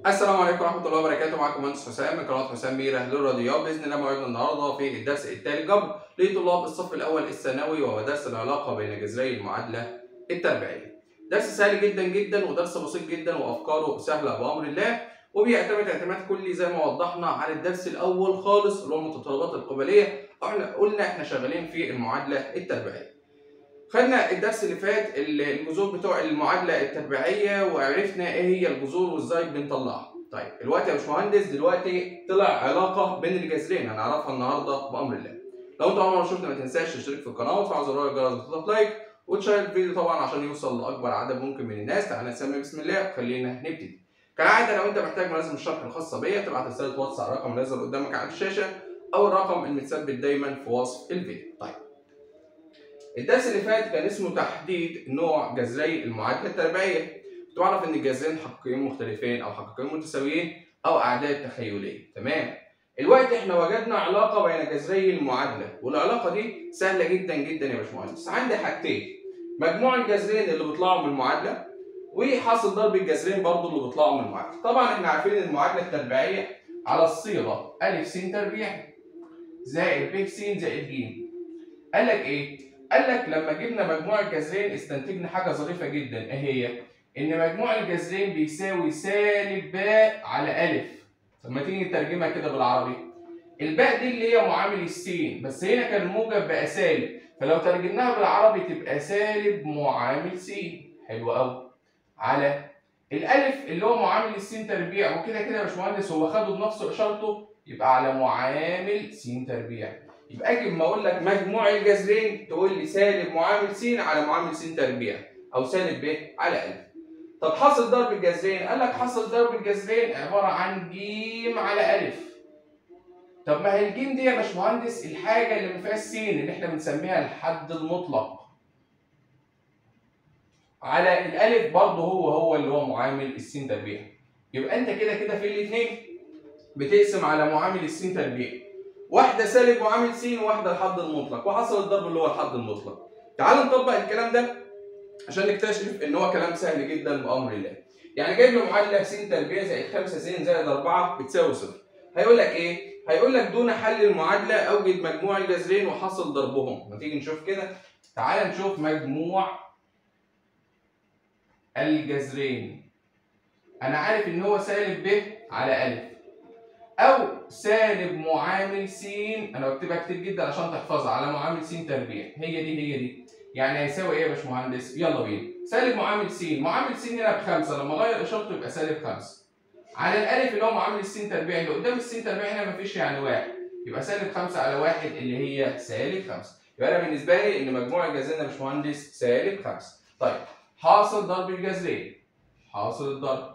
السلام عليكم ورحمة الله وبركاته معكم مهندس حسام من قناة حسام ميرة للرياضيات بإذن الله موعدنا النهاردة في الدرس التالي جبر لطلاب الصف الأول الثانوي وهو درس العلاقة بين جذري المعادلة التربيعية. درس سهل جدا جدا ودرس بسيط جدا وأفكاره سهلة بأمر الله وبيعتمد اعتماد كلي زي ما وضحنا على الدرس الأول خالص اللي هو المتطلبات القبلية احنا قلنا احنا شغالين في المعادلة التربيعية. خدنا الدرس اللي فات الجذور بتوع المعادله التربيعيه وعرفنا ايه هي الجذور وازاي بنطلعها. طيب دلوقتي يا باشمهندس دلوقتي طلع علاقه بين الجذرين هنعرفها النهارده بامر الله. لو انت اول مره شفت ما تنساش تشترك في القناه وتفعل زرار الجرس وتضغط لايك وتشير الفيديو طبعا عشان يوصل لاكبر عدد ممكن من الناس تعالى نسمي بسم الله خلينا نبتدي. كالعاده لو انت محتاج ملازم الشرح الخاصه بيا تبعت رساله واتس على الرقم اللي نازل قدامك على الشاشه او الرقم المتثبت دايما في وصف الفيديو. طيب الدرس اللي فات كان اسمه تحديد نوع جذري المعادله التربيعيه تعرف ان الجذرين حقيقيين مختلفين او حقيقيين متساويين او اعداد تخيليه تمام الوقت احنا وجدنا علاقه بين جذري المعادله والعلاقه دي سهله جدا جدا يا باشمهندس عندي حاجتين مجموع الجذرين اللي بيطلعوا من المعادله وحاصل ضرب الجذرين برضو اللي بيطلعوا من المعادله طبعا احنا عارفين ان المعادله التربيعيه على الصيغه ا س تربيع زائد ب س زائد ج قال لك ايه قال لك لما جبنا مجموع الجذرين استنتجنا حاجه ظريفه جدا ايه هي؟ ان مجموع الجذرين بيساوي سالب باء على الف. طب ما تيجي نترجمها كده بالعربي. الباء دي اللي هي معامل السين بس هنا كان الموجب بقى سالب فلو ترجمناها بالعربي تبقى سالب معامل س حلو قوي. على الالف اللي هو معامل السين تربيع وكده كده يا باشمهندس هو خده بنفس اشارته يبقى على معامل س تربيع. يبقى اجي اما اقول لك مجموع الجذرين تقول لي سالب معامل س على معامل س تربيع او سالب ب على الف. طب حاصل ضرب الجذرين قال لك حاصل ضرب الجذرين عباره عن ج على الف. طب ما هي الجيم دي يا باشمهندس الحاجه اللي ما فيهاش س اللي احنا بنسميها الحد المطلق. على الالف برضه هو هو اللي هو معامل الس تربيع. يبقى انت كده كده في الاثنين بتقسم على معامل الس تربيع. واحده سالب معامل س وواحده الحد المطلق وحصل الضرب اللي هو الحد المطلق. تعال نطبق الكلام ده عشان نكتشف ان هو كلام سهل جدا بامر الله. يعني جايب له معادله س تربيع زائد 5 س زائد 4 بتساوي صفر. هيقول لك ايه؟ هيقول لك دون حل المعادله اوجد مجموع الجذرين وحصل ضربهم. ما تيجي نشوف كده؟ تعال نشوف مجموع الجذرين. انا عارف ان هو سالب ب على الف. او سالب معامل س انا بكتبها كتير جدا عشان تحفظها على معامل س تربيع هي دي هي دي يعني هيساوي ايه يا باشمهندس يلا بينا سالب معامل س معامل س هنا بخمسه لما اغير اشارته يبقى سالب خمسه على الالف اللي هو معامل الس تربيع اللي قدام الس تربيع هنا مفيش يعني واحد يبقى سالب خمسه على واحد اللي هي سالب خمسه يبقى انا بالنسبه لي ان مجموع الجذرين يا باشمهندس سالب خمسه طيب حاصل ضرب الجذرين حاصل الضرب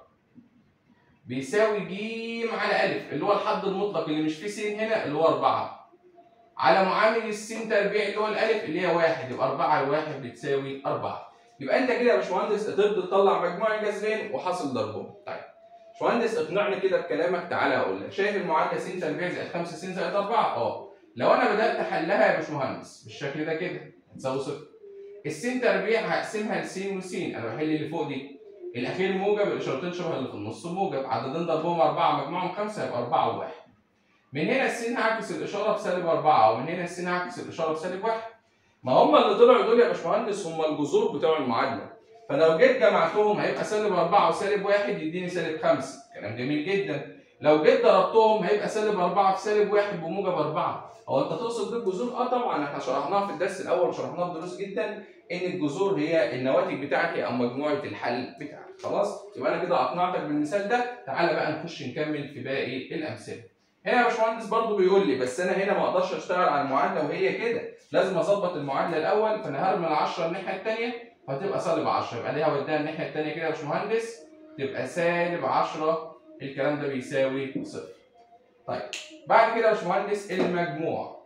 بيساوي ج على ألف اللي هو الحد المطلق اللي مش فيه س هنا اللي هو 4 على معامل الس تربيع اللي هو الألف اللي هي 1 يبقى 4 على 1 بتساوي 4 يبقى أنت كده يا باشمهندس قدرت تطلع مجموع الجذرين وحاصل ضربهم طيب باشمهندس اقنعني كده بكلامك تعالى أقول لك شايف المعادلة س تربيع زائد 5 س زائد 4 أه لو أنا بدأت أحلها يا باشمهندس بالشكل ده كده تساوي صفر الس تربيع هقسمها لس وس أنا بحل اللي فوق دي الاخير موجب الاشارتين شبه اللي في النص موجب عددين ضربهم اربعه مجموعهم خمسه يبقى اربعه وواحد. من هنا السين هعكس الاشاره بسالب اربعه ومن هنا السين هعكس الاشاره بسالب واحد. ما هم اللي طلعوا دول يا باشمهندس هم الجذور بتوع المعادله. فلو جيت جمعتهم هيبقى سالب اربعه وسالب واحد يديني سالب خمسه، كلام جميل جدا. لو جيت ضربتهم هيبقى سالب اربعه في سالب واحد بموجب اربعه. هو انت تقصد بالجذور؟ اه طبعا احنا شرحناها في الدرس الاول شرحناها في دروس جدا ان الجذور هي النواتج بتاعتي او مجموعه الحل بتاعتي. خلاص يبقى انا كده اقنعتك بالمثال ده تعالى بقى نخش نكمل في باقي الامثله هنا يا باشمهندس برضو بيقول لي بس انا هنا ما اقدرش اشتغل على المعادله وهي كده لازم اظبط المعادله الاول فانا هرمي ال 10 الناحيه الثانيه فهتبقى سالب 10 يبقى دي هوديها الناحيه الثانيه كده يا باشمهندس تبقى سالب 10 الكلام ده بيساوي صفر طيب بعد كده يا باشمهندس المجموع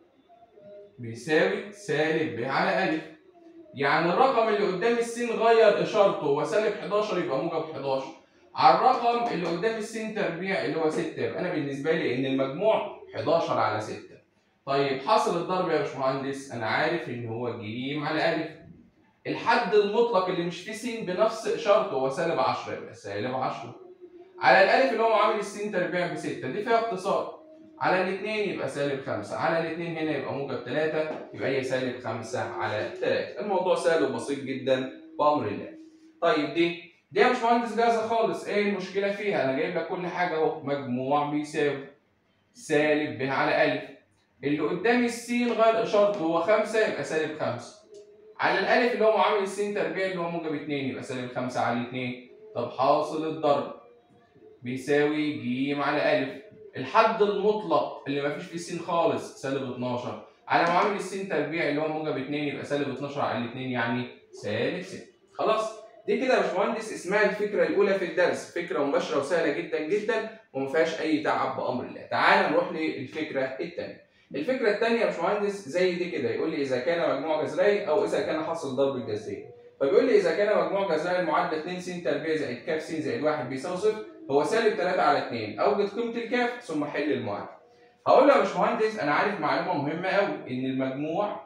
بيساوي سالب ب على الف يعني الرقم اللي قدام السين غير اشارته هو سالب 11 يبقى موجب 11 على الرقم اللي قدام السين تربيع اللي هو 6 يبقى انا بالنسبه لي ان المجموع 11 على 6 طيب حاصل الضرب يا باشمهندس انا عارف ان هو ج على الف الحد المطلق اللي مش فيه س بنفس اشارته هو سالب 10 يبقى سالب 10 على الالف اللي هو معامل السين تربيع ب 6 دي فيها اختصار على الاثنين يبقى سالب 5 على الاثنين هنا يبقى موجب 3 يبقى هي سالب 5 على 3 الموضوع سهل وبسيط جدا بامر الله طيب دي دي يا باشمهندس جاهزه خالص ايه المشكله فيها انا جايب لك كل حاجه اهو مجموع بيساوي سالب ب على الف اللي قدام السين غير اشارته هو 5 يبقى سالب 5 على الالف اللي هو معامل السين تربيع اللي هو موجب 2 يبقى سالب 5 على 2 طب حاصل الضرب بيساوي ج على الف الحد المطلق اللي ما فيش فيه سين خالص سالب 12 على معامل السين تربيع اللي هو موجب 2 يبقى سالب 12 على 2 يعني سالب 6 خلاص دي كده يا باشمهندس اسمها الفكره الاولى في الدرس فكره مباشره وسهله جدا جدا وما فيهاش اي تعب بامر الله تعال نروح للفكره الثانيه الفكره الثانيه يا باشمهندس زي دي كده يقول لي اذا كان مجموع جذري او اذا كان حاصل ضرب الجذري فبيقول لي اذا كان مجموع جذري المعادله 2 س تربيع زائد ك س زائد 1 بيساوي صفر هو سالب 3 على 2 اوجد قيمه الكاف ثم حل المعادله هقول له يا باشمهندس انا عارف معلومه مهمه قوي ان المجموع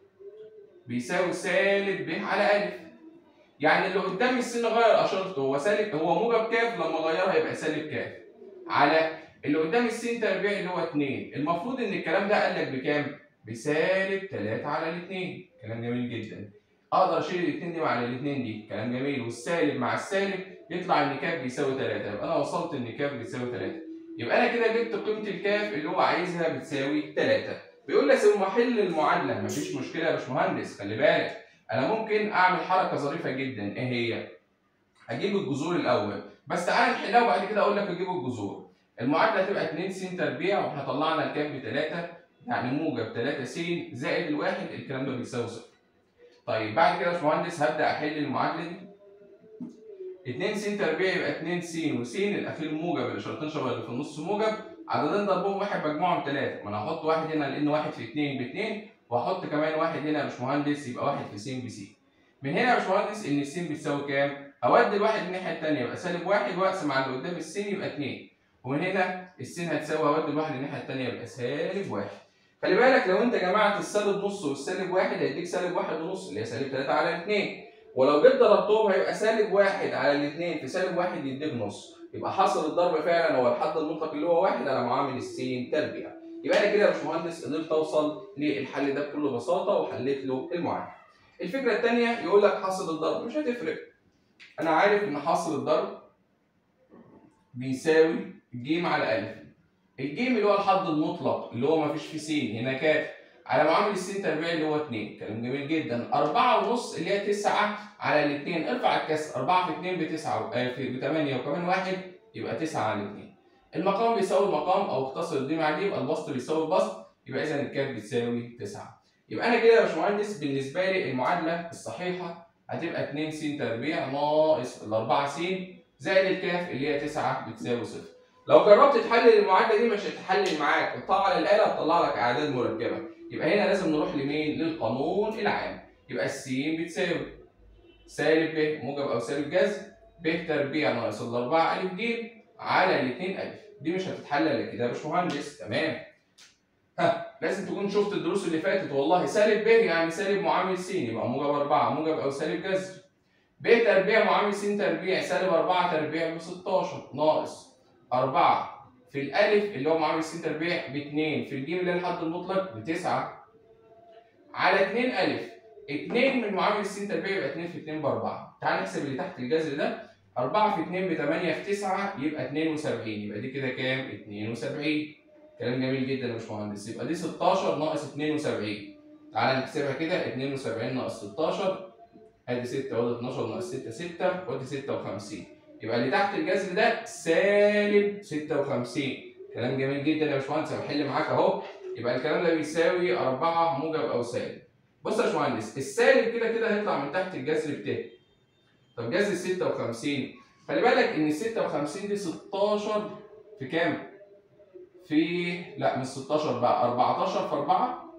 بيساوي سالب ب على الف يعني اللي قدام السين غير اشارته هو سالب هو موجب كاف لما غيرها يبقى سالب كاف على اللي قدام السين تربيع اللي هو 2 المفروض ان الكلام ده قال لك بكام؟ بسالب 3 على الاثنين كلام جميل جدا اقدر اشيل الاثنين دي مع الاثنين دي كلام جميل والسالب مع السالب يطلع ان كاف بيساوي 3 يبقى انا وصلت ان كاف بيساوي 3 يبقى انا كده جبت قيمه الكاف اللي هو عايزها بتساوي 3 بيقول لي ثم حل المعادله مفيش مشكله يا باشمهندس خلي بالك انا ممكن اعمل حركه ظريفه جدا ايه هي؟ هجيب الجذور الاول بس تعالى نحلها وبعد كده اقول لك اجيب الجذور المعادله تبقى 2 س تربيع واحنا طلعنا الكاف ب 3 يعني موجب 3 س زائد الواحد الكلام ده بيساوي صفر طيب بعد كده يا باشمهندس هبدا احل المعادله دي 2 س تربيع يبقى 2 س وس الاخير موجب الاشارتين شبه اللي في النص موجب عددين ضربهم واحد مجموعهم 3 ما انا هحط واحد هنا لان واحد في 2 ب 2 واحط كمان واحد هنا يا باشمهندس يبقى واحد في س بس من هنا يا باشمهندس ان الس بتساوي كام؟ اودي الواحد الناحيه الثانيه يبقى سالب واحد واقسم على اللي قدام السين يبقى 2 ومن هنا السين هتساوي اودي الواحد الناحيه الثانيه يبقى سالب واحد خلي بالك لو انت جمعت السالب نص والسالب واحد هيديك سالب واحد ونص اللي هي سالب 3 على 2 ولو جيت ضربتهم هيبقى سالب واحد على الاثنين في سالب واحد يديك نص يبقى حاصل الضرب فعلا هو الحد المطلق اللي هو واحد على معامل السين تربيع يبقى انا كده يا باشمهندس قدرت اوصل للحل ده بكل بساطه وحليت له المعادله. الفكره الثانيه يقول لك حاصل الضرب مش هتفرق. انا عارف ان حاصل الضرب بيساوي ج على الف. الجيم اللي هو الحد المطلق اللي هو ما فيش فيه س هنا كاف على معامل السين تربيع اللي هو 2 كلام جميل جدا 4 ونص اللي هي 9 على الاثنين ارفع الكسر 4 في 2 ب 9 ب 8 وكمان 1 يبقى 9 على 2 المقام بيساوي المقام او اختصر دي مع دي يبقى البسط بيساوي البسط يبقى اذا الكاف بتساوي 9 يبقى انا كده يا باشمهندس بالنسبه لي المعادله الصحيحه هتبقى 2 س تربيع ناقص ال 4 س زائد الكاف اللي هي 9 بتساوي 0 لو جربت تحلل المعادله دي مش هتحلل معاك حطها على الاله هتطلع لك اعداد مركبه يبقى هنا لازم نروح لمين للقانون العام يبقى السين بتساوي سالب ب موجب او سالب جذر ب تربيع ناقص ال 4 ا ج على الاثنين ألف دي مش هتتحل الا كده يا باشمهندس تمام ها لازم تكون شفت الدروس اللي فاتت والله سالب ب يعني سالب معامل س يبقى موجب 4 موجب او سالب جذر ب تربيع معامل س تربيع سالب 4 تربيع ب 16 ناقص 4 في الالف اللي هو معامل س تربيع ب 2 في الجيم اللي هي الحد المطلق ب 9 على 2 الف 2 من معامل س تربيع يبقى 2 في 2 ب 4 تعال نحسب اللي تحت الجذر ده 4 في 2 ب 8 في 9 يبقى 72 يبقى دي كده كام؟ 72 كلام جميل جدا يا باشمهندس يبقى دي 16 ناقص 72 تعالى نحسبها كده 72 ناقص 16 ادي 6 وادي 12 ناقص 6 6 وادي 56 يبقى اللي تحت الجذر ده سالب 56 كلام جميل جدا يا باشمهندس بحل معاك اهو يبقى الكلام ده بيساوي 4 موجب او سالب بص يا باشمهندس السالب كده كده هيطلع من تحت الجذر بتاعي طب جذر 56 خلي بالك ان ال 56 دي 16 في كام؟ في لا مش 16 بقى 14 في 4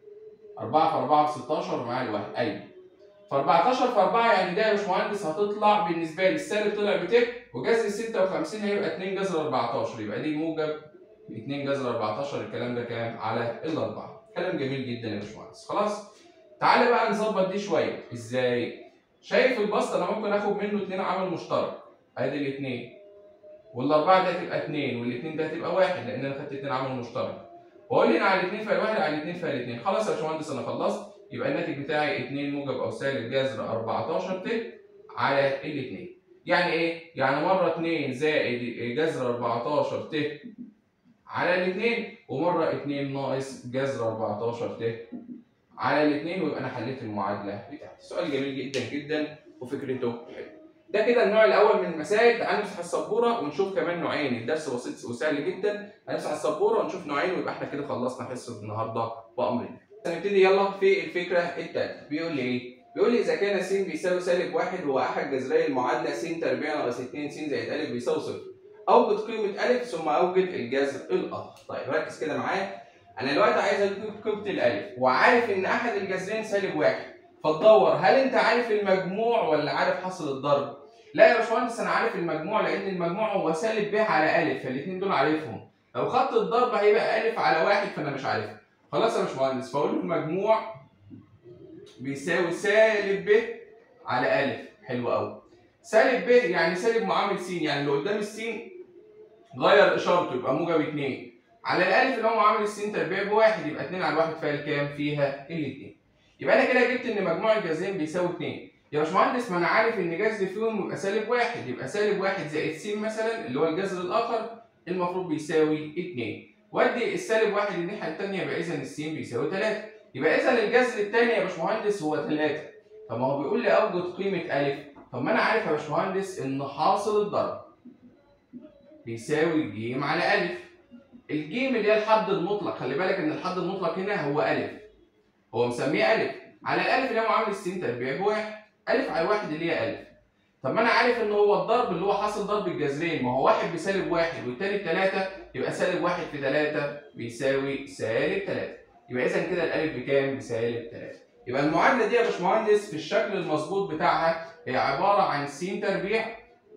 4 في 4 ب 16 معايا الواحد ايوه ف 14 في 4 يعني ده يا باشمهندس هتطلع بالنسبه لي السالب طلع بتك وجذر 56 هيبقى 2 جذر 14 يبقى دي موجب 2 جذر 14 الكلام ده كام؟ على الاربعه كلام جميل جدا يا باشمهندس خلاص تعالى بقى نظبط دي شويه ازاي؟ شايف البسط انا ممكن اخد منه اتنين عامل مشترك ادي الاثنين والاربعه دي هتبقى 2 والاثنين ده هتبقى 1 لان انا خدت 2 عامل مشترك واقول لي على الاثنين فال 1 على الاثنين فال 2 خلاص يا باشمهندس انا خلصت يبقى الناتج بتاعي 2 موجب او سالب جذر 14 ت على الاثنين يعني ايه؟ يعني مره 2 زائد جذر 14 ت على الاثنين ومره 2 ناقص جذر 14 ت على الاثنين ويبقى انا حليت المعادله بتاعتي سؤال جميل جدا جدا وفكرته حلوه ده كده النوع الاول من المسائل تعالوا نمسح السبوره ونشوف كمان نوعين الدرس بسيط وسهل جدا هنمسح السبوره ونشوف نوعين ويبقى احنا كده خلصنا حصه النهارده بامر الله هنبتدي يلا في الفكره الثالثه بيقول لي ايه بيقول لي اذا كان س بيساوي سالب واحد هو احد جذري المعادله س تربيع ناقص 2 س زائد ا بيساوي صفر اوجد قيمه ا ثم اوجد الجذر الاخر طيب ركز كده معايا انا دلوقتي عايز اجيب قيمه الالف وعارف ان احد الجذرين سالب واحد فتدور هل انت عارف المجموع ولا عارف حاصل الضرب لا يا باشمهندس انا عارف المجموع لان المجموع هو سالب ب على ا فالاثنين دول عارفهم لو خدت الضرب هيبقى ا على واحد فانا مش عارفها خلاص يا باشمهندس فاقول له المجموع بيساوي سالب ب على ا حلو قوي سالب ب يعني سالب معامل س يعني اللي قدام السين غير اشارته يبقى موجب 2 على الالف اللي هو معامل السين تربيع بواحد يبقى 2 على 1 فيها الكام؟ فيها الاثنين. يبقى انا كده جبت ان مجموع الجذرين بيساوي 2. يا باشمهندس ما انا عارف ان جذر فيهم يبقى سالب واحد يبقى سالب واحد زائد س مثلا اللي هو الجذر الاخر المفروض بيساوي 2. وادي السالب واحد الناحيه الثانيه يبقى اذا الس بيساوي 3. يبقى اذا الجذر الثاني يا باشمهندس هو 3. طب ما هو بيقول لي اوجد قيمه ا طب ما انا عارف يا باشمهندس ان حاصل الضرب بيساوي ج على ا الجيم اللي هي الحد المطلق خلي بالك ان الحد المطلق هنا هو ا هو مسميه ا على الالف اللي هو عامل السين تربيع بواحد ا على واحد اللي هي ا طب ما انا عارف ان هو الضرب اللي هو حاصل ضرب الجذرين ما هو واحد بسالب واحد والتاني بتلاته يبقى سالب واحد في تلاته بيساوي سالب تلاته يبقى اذا كده الالف بكام؟ بسالب تلاته يبقى المعادله دي يا باشمهندس في الشكل المظبوط بتاعها هي عباره عن س تربيع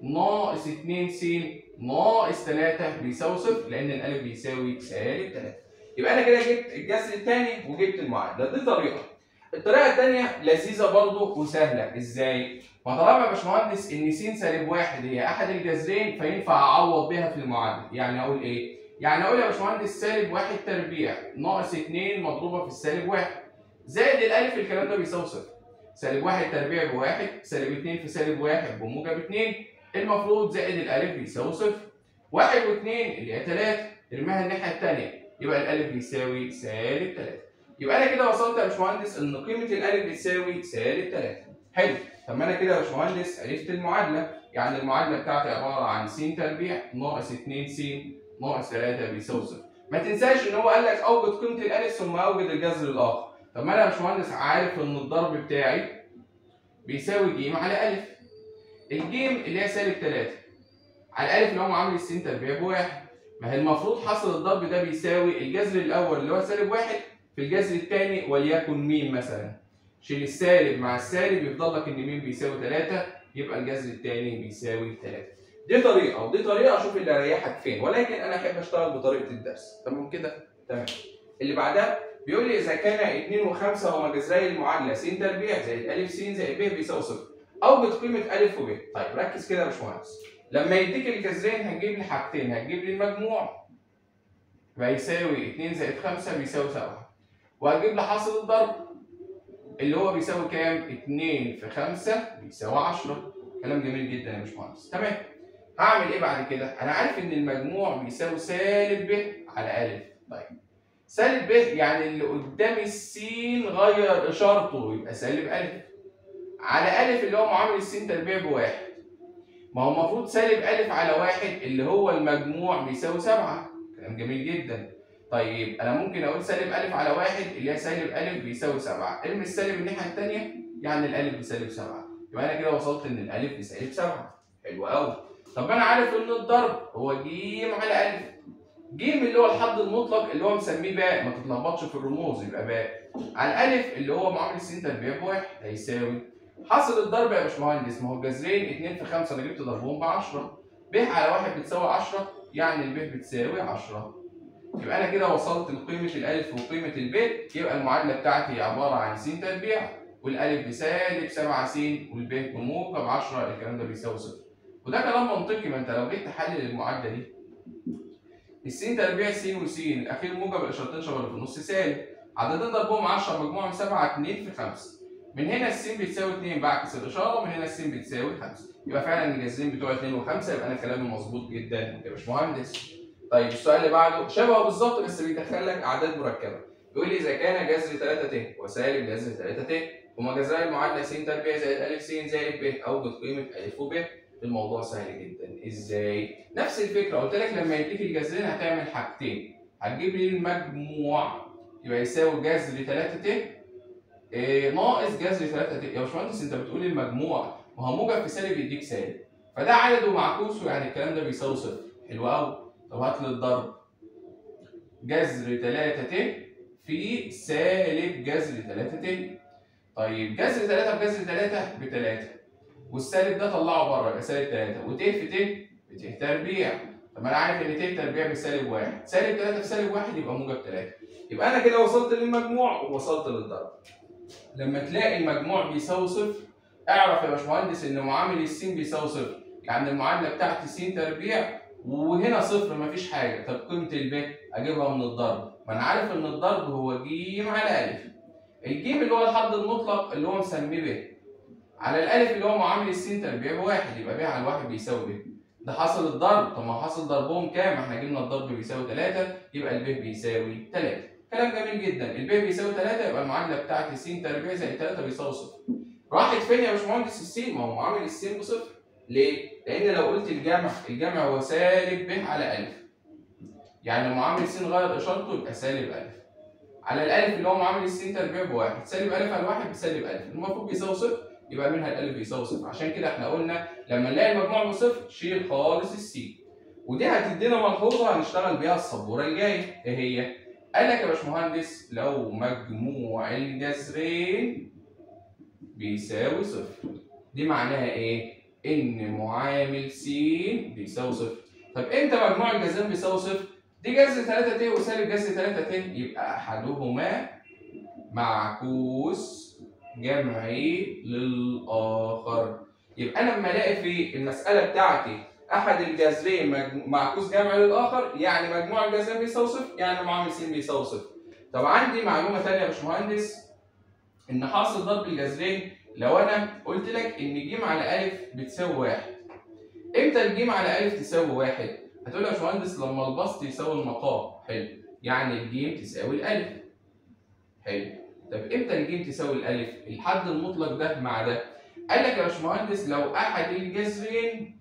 ناقص 2 س ناقص 3 بيساوي صفر لان الالف بيساوي سالب 3 يبقى انا كده جبت الجذر الثاني وجبت المعادله دي طريقه الطريقه الثانيه لذيذه برضه وسهله ازاي ما طالما يا باشمهندس ان س سالب واحد هي احد الجذرين فينفع اعوض بها في المعادله يعني اقول ايه يعني اقول يا باشمهندس سالب واحد تربيع ناقص 2 مضروبه في السالب واحد زائد الالف الكلام ده بيساوي صفر سالب واحد تربيع بواحد سالب 2 في سالب واحد بموجب 2 المفروض زائد الالف بيساوي صفر. واحد واثنين اللي هي 3 ارميها الناحيه الثانيه يبقى الالف بيساوي سالب 3. يبقى انا كده وصلت يا باشمهندس ان قيمه الالف بتساوي سالب 3. حلو طب ما انا كده يا باشمهندس عرفت المعادله يعني المعادله بتاعتي عباره عن س تربيع ناقص 2 س ناقص 3 بيساوي صفر. ما تنساش ان هو قال لك اوجد قيمه الالف ثم اوجد الجذر الاخر. طب ما انا يا باشمهندس عارف ان الضرب بتاعي بيساوي ج على الف. الجيم اللي هي سالب 3 على الالف اللي هو عامل السين تربيع بواحد ما هي المفروض حاصل الضرب ده بيساوي الجذر الاول اللي هو سالب واحد في الجذر الثاني وليكن م مثلا شيل السالب مع السالب يفضل لك ان م بيساوي 3 يبقى الجذر الثاني بيساوي 3 دي طريقه ودي طريقه اشوف اللي هيريحك فين ولكن انا احب اشتغل بطريقه الدرس تمام كده تمام اللي بعدها بيقول لي اذا كان 2 و5 هما جذري المعادله س تربيع زائد ا س زائد ب بيساوي صفر اوجد قيمه ا وب طيب ركز كده يا باشمهندس لما يديك الجذرين هتجيب لي حاجتين هتجيب لي المجموع بيساوي 2 زائد 5 بيساوي 7 وهتجيب لي حاصل الضرب اللي هو بيساوي كام 2 في 5 بيساوي 10 كلام جميل جدا يا باشمهندس تمام هعمل ايه بعد كده انا عارف ان المجموع بيساوي سالب ب على ا طيب سالب ب يعني اللي قدام السين غير اشارته يبقى سالب ا على ألف اللي هو معامل السين تربيع بواحد. ما هو المفروض سالب ألف على واحد اللي هو المجموع بيساوي سبعة. كلام جميل جدا. طيب أنا ممكن أقول سالب ألف على واحد اللي هي سالب ألف بيساوي سبعة. ارمي السالب الناحية التانية يعني الألف بسالب سبعة. يبقى أنا كده وصلت إن الألف بسالب سبعة. حلو أوي. طب أنا عارف إن الضرب هو ج على ألف. ج اللي هو الحد المطلق اللي هو مسميه باء ما تتلخبطش في الرموز يبقى باء. على الألف اللي هو معامل السين تربيع بواحد هيساوي حاصل الضرب يا باشمهندس ما هو الجذرين 2 في 5 انا جبت ضربهم ب 10 ب على 1 بتساوي 10 يعني الب بتساوي 10 يبقى انا كده وصلت لقيمه الالف وقيمه الب يبقى المعادله بتاعتي هي عباره عن س تربيع والالف بسالب 7 س والب بموجب 10 الكلام ده بيساوي صفر وده كلام منطقي ما انت لو جيت تحلل المعادله دي الس تربيع س وس الاخير موجب الاشارتين شبه اللي في النص سالب عددين ضربهم 10 مجموعهم 7 2 في 5 من هنا الس بتساوي 2 بعكس الاشاره ومن هنا الس بتساوي 5 يبقى فعلا الجذرين بتوع 2 و5 يبقى انا كلامي مظبوط جدا يا باشمهندس طيب السؤال اللي بعده شبهه بالظبط بس بيدخل لك اعداد مركبه بيقول لي اذا كان جذر 3 ت وسالب جذر 3 ت هما جذري المعادله س تربيع زائد ا س زائد ب اوجد قيمه ا وب الموضوع سهل جدا ازاي نفس الفكره قلت لك لما يديك الجذرين هتعمل حاجتين هتجيب لي المجموع يبقى يساوي جذر 3 ت إيه ناقص جذر 3 ت يا باشمهندس انت بتقول المجموع ما هو موجب في سالب يديك سالب فده عدد ومعكوسه يعني الكلام ده بيساوي صفر حلو قوي طب هات لي الضرب جذر 3 ت في سالب جذر 3 ت طيب جذر 3 بجذر 3 ب 3 والسالب ده طلعه بره يبقى سالب 3 وت في ت بت تربيع طب انا عارف ان ت تربيع بسالب 1 سالب 3 في سالب 1 يبقى موجب 3 يبقى انا كده وصلت للمجموع ووصلت للضرب لما تلاقي المجموع بيساوي صفر اعرف يا باشمهندس ان معامل السين بيساوي صفر يعني المعادله بتاعتي س تربيع وهنا صفر مفيش حاجه طب قيمه الب اجيبها من الضرب ما انا عارف ان الضرب هو ج على الف الجيم اللي هو الحد المطلق اللي هو مسميه ب على الالف اللي هو معامل السين تربيع بواحد يبقى ب على الواحد بيساوي ب ده حصل الضرب طب ما حصل ضربهم كام احنا جبنا الضرب بيساوي 3 يبقى الب بيساوي 3 كلام جميل جدا الب بيساوي 3 يبقى المعادله بتاعتي س تربيع زائد 3 بيساوي صفر راحت فين يا باشمهندس السين ما هو معامل السين بصفر ليه؟ لان لو قلت الجمع الجمع هو سالب ب على الف يعني معامل س غير اشارته يبقى سالب الف على الالف اللي هو معامل السين تربيع بواحد سالب الف على واحد بسالب الف المفروض بيساوي صفر يبقى منها الالف بيساوي صفر عشان كده احنا قلنا لما نلاقي المجموع بصفر شيل خالص السين ودي هتدينا ملحوظه هنشتغل بيها السبوره الجايه ايه هي؟ قال لك يا باشمهندس لو مجموع الجذرين بيساوي صفر دي معناها ايه؟ ان معامل س بيساوي صفر طب امتى مجموع الجذرين بيساوي صفر؟ دي جذر 3 ت وسالب جذر 3 ت يبقى احدهما معكوس جمعي للاخر يبقى انا لما الاقي في المساله بتاعتي احد الجذرين معكوس جمعي للاخر يعني مجموع الجذرين بيساوي صفر يعني معامل س بيساوي صفر طب عندي معلومه ثانيه يا باشمهندس ان حاصل ضرب الجذرين لو انا قلت لك ان ج على ا بتساوي واحد امتى الج على ا تساوي واحد هتقول يا باشمهندس لما البسط يساوي المقام حلو يعني الجيم تساوي الالف حلو طب امتى الجيم تساوي الالف الحد المطلق ده مع ده قال لك يا باشمهندس لو احد الجذرين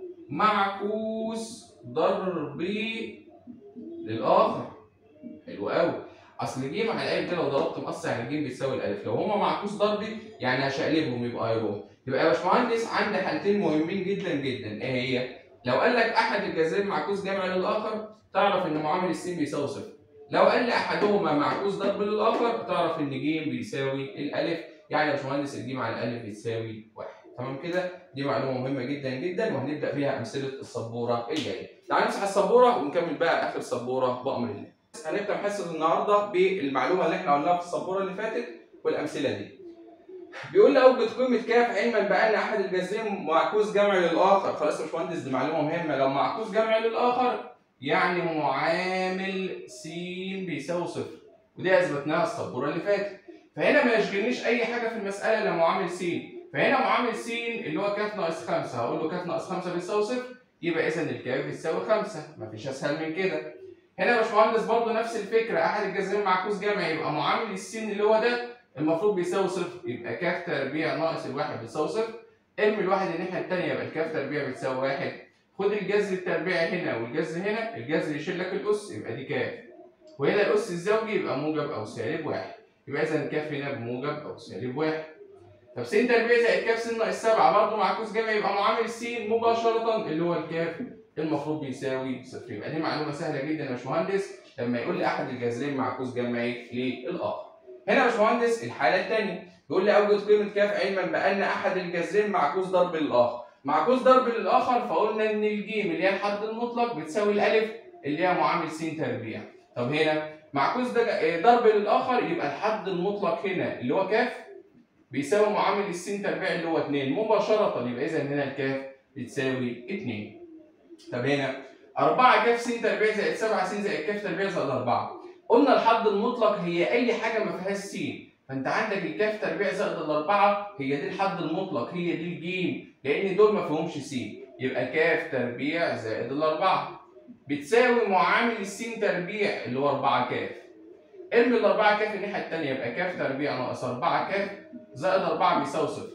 معكوس ضربي للاخر حلو قوي اصل ج على الالف ده لو ضربت مقص يعني الجيم بتساوي الالف لو هما معكوس ضربي يعني هشقلبهم يبقى هيروح يبقى يا باشمهندس عندي حالتين مهمين جدا جدا ايه هي؟ لو قال لك احد الجذرين معكوس جمع للاخر تعرف ان معامل السين بيساوي صفر لو قال لي احدهما معكوس ضرب للاخر تعرف ان ج بيساوي الالف يعني يا باشمهندس الج على الالف بتساوي واحد تمام كده دي معلومه مهمه جدا جدا وهنبدا بيها امثله السبوره الجايه تعال نمسح السبوره ونكمل بقى اخر سبوره بامر الله هنبدا حصه النهارده بالمعلومه اللي احنا قلناها في السبوره اللي فاتت والامثله دي بيقول لي اوجد قيمه كاف علما بان احد الجذرين معكوس جمع للاخر خلاص يا باشمهندس دي معلومه مهمه لو معكوس جمع للاخر يعني معامل س بيساوي صفر ودي اثبتناها السبوره اللي فاتت فهنا ما يشغلنيش اي حاجه في المساله الا معامل س فهنا معامل س اللي هو كاف ناقص 5 هقول له كاف ناقص 5 بيساوي صفر يبقى اذا الكاف بيساوي 5 مفيش اسهل من كده هنا يا باشمهندس برضه نفس الفكره احد الجذرين معكوس جمع يبقى معامل السين اللي هو ده المفروض بيساوي صفر يبقى كاف تربيع ناقص الواحد بيساوي صفر ارمي الواحد الناحيه الثانيه يبقى الكاف تربيع بتساوي واحد خد الجذر التربيعي هنا والجذر هنا الجذر يشيل لك الاس يبقى دي كاف وهنا الاس الزوجي يبقى موجب او سالب واحد يبقى اذا الكاف هنا بموجب او سالب واحد طب س تربيع زائد كاف س ناقص 7 برضه معكوس جمع يبقى معامل السين مباشره اللي هو الكاف المفروض بيساوي صفر يبقى دي معلومه سهله جدا يا باشمهندس لما يقول لي احد الجذرين معكوس جمعي للاخر هنا يا باشمهندس الحاله الثانيه بيقول لي اوجد قيمه كاف علما بان احد الجذرين معكوس ضرب للاخر معكوس ضرب للاخر فقلنا ان الجيم اللي هي الحد المطلق بتساوي الالف اللي هي معامل س تربيع طب هنا معكوس ده ضرب للاخر يبقى الحد المطلق هنا اللي هو كاف بيساوي معامل الس تربيع اللي هو 2 مباشره يبقى اذا هنا الكاف بتساوي 2 طب هنا 4 كاف س تربيع زائد 7 س زائد كاف تربيع زائد 4 قلنا الحد المطلق هي اي حاجه ما فيهاش س فانت عندك الكاف تربيع زائد الاربعه هي دي الحد المطلق هي دي الجيم لان دول ما فيهمش س يبقى كاف تربيع زائد الاربعه بتساوي معامل السين تربيع اللي هو 4 كاف ارمي الاربعه كاف الناحيه الثانيه يبقى كاف تربيع ناقص 4 كاف زائد 4 بيساوي صفر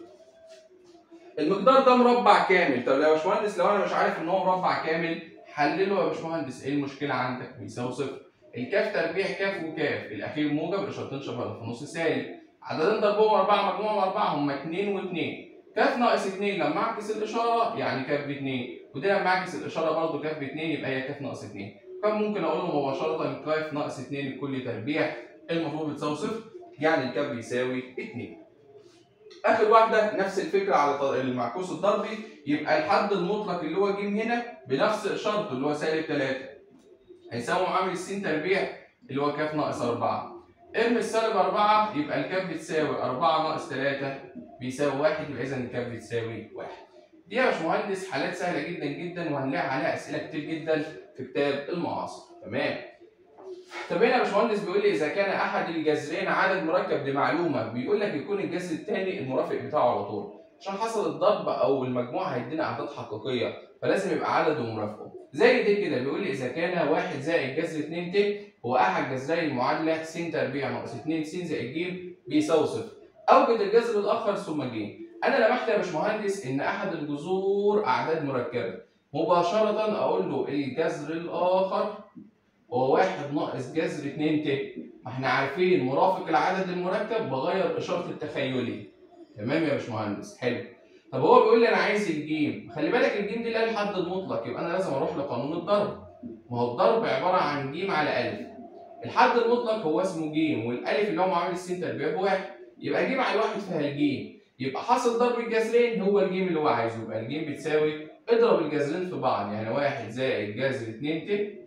المقدار ده مربع كامل طب يا باشمهندس لو انا مش عارف ان هو مربع كامل حلله يا باشمهندس ايه المشكله عندك بيساوي صفر الكاف تربيع كاف وكاف الاخير موجب الاشارتين شبه في النص سالب عددين ضربهم 4 مجموعهم 4 هم 2 و2 كاف ناقص 2 لما اعكس الاشاره يعني كاف ب 2 ودي لما اعكس الاشاره برضه كاف ب 2 يبقى هي كاف ناقص 2 كان ممكن اقول له مباشره كاف ناقص 2 لكل تربيع المفروض بتساوي صفر يعني الكاف بيساوي 2 اخر واحده نفس الفكره على المعكوس الضربي يبقى الحد المطلق اللي هو ج هنا بنفس اشارته اللي هو سالب 3 هيساوي معامل الس تربيع اللي هو ك ناقص 4 ارمي السالب 4 يبقى الكاف بتساوي 4 ناقص 3 بيساوي 1 يبقى اذا الكاف بتساوي 1 دي يا باشمهندس حالات سهله جدا جدا وهنلاقي عليها اسئله كتير جدا في كتاب المعاصر تمام طب هنا يا باشمهندس بيقول لي اذا كان احد الجذرين عدد مركب لمعلومه بيقول لك يكون الجذر الثاني المرافق بتاعه على طول عشان حصل الضرب او المجموع هيدينا اعداد حقيقيه فلازم يبقى عدد ومرافقه زي دي كده بيقول لي اذا كان 1 زائد جذر 2 ت هو احد جذري المعادله س تربيع ناقص 2 س زائد ج بيساوي صفر اوجد الجذر الاخر ثم ج انا لمحت يا باشمهندس ان احد الجذور اعداد مركبه مباشره اقول له الجذر الاخر هو واحد ناقص جذر 2 ت ما احنا عارفين مرافق العدد المركب بغير اشاره التخيلي تمام يا باشمهندس حلو طب هو بيقول لي انا عايز الجيم خلي بالك الجيم دي اللي هي الحد المطلق يبقى انا لازم اروح لقانون الضرب ما هو الضرب عباره عن جيم على الف الحد المطلق هو اسمه جيم والالف اللي هو معامل السين تربيع بواحد يبقى جيم على الواحد فيها الجيم يبقى حاصل ضرب الجذرين هو الجيم اللي هو عايزه يبقى الجيم بتساوي اضرب الجذرين في بعض يعني واحد زائد جذر 2 ت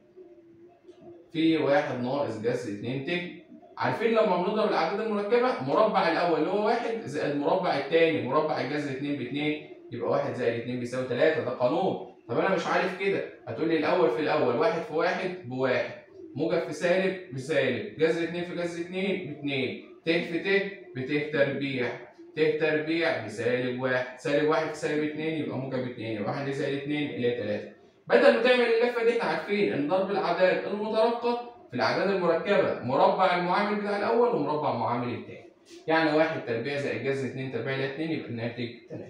في واحد ناقص جذر 2 ت عارفين لما بنضرب الاعداد المركبه مربع الاول اللي هو واحد زائد المربع الثاني مربع الجذر 2 ب 2 يبقى 1 زائد 2 بيساوي 3 ده قانون طب انا مش عارف كده هتقول لي الاول في الاول واحد في واحد بواحد موجب في سالب بسالب جذر 2 في جذر 2 ب 2 ت في ت بت تربيع ت تربيع بسالب 1 سالب 1 في سالب 2 يبقى موجب 2 يبقى 1 زائد 2 اللي هي 3 بدل ما تعمل اللفه دي احنا عارفين ان ضرب الاعداد المترقه في الاعداد المركبه مربع المعامل بتاع الاول ومربع المعامل الثاني يعني 1 تربيع زائد جذر 2 تربيع ل 2 يبقى الناتج 3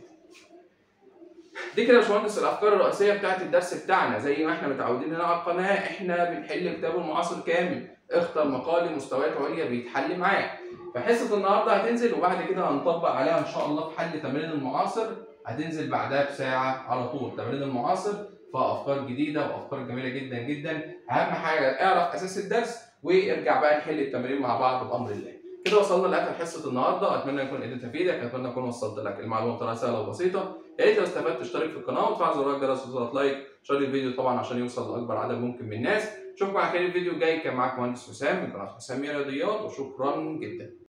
دي كده يا باشمهندس الافكار الرئيسيه بتاعت الدرس بتاعنا زي ما احنا متعودين هنا على القناه احنا بنحل كتاب المعاصر كامل اختر مقالي مستويات عليا بيتحل معاك فحصه النهارده هتنزل وبعد كده هنطبق عليها ان شاء الله في حل تمرين المعاصر هتنزل بعدها بساعه على طول تمرين المعاصر فيها افكار جديده وافكار جميله جدا جدا اهم حاجه اعرف اساس الدرس وارجع بقى نحل التمرين مع بعض بامر الله كده وصلنا لاخر حصه النهارده اتمنى يكون قدرت افيدك اتمنى اكون وصلت لك المعلومه بطريقه سهله وبسيطه يا ريت لو استفدت تشترك في القناه وتفعل زر الجرس وتضغط لايك شير الفيديو طبعا عشان يوصل لاكبر عدد ممكن من الناس اشوفكم على خير الفيديو الجاي كان معاكم مهندس حسام من قناه حسام رياضيات وشكرا جدا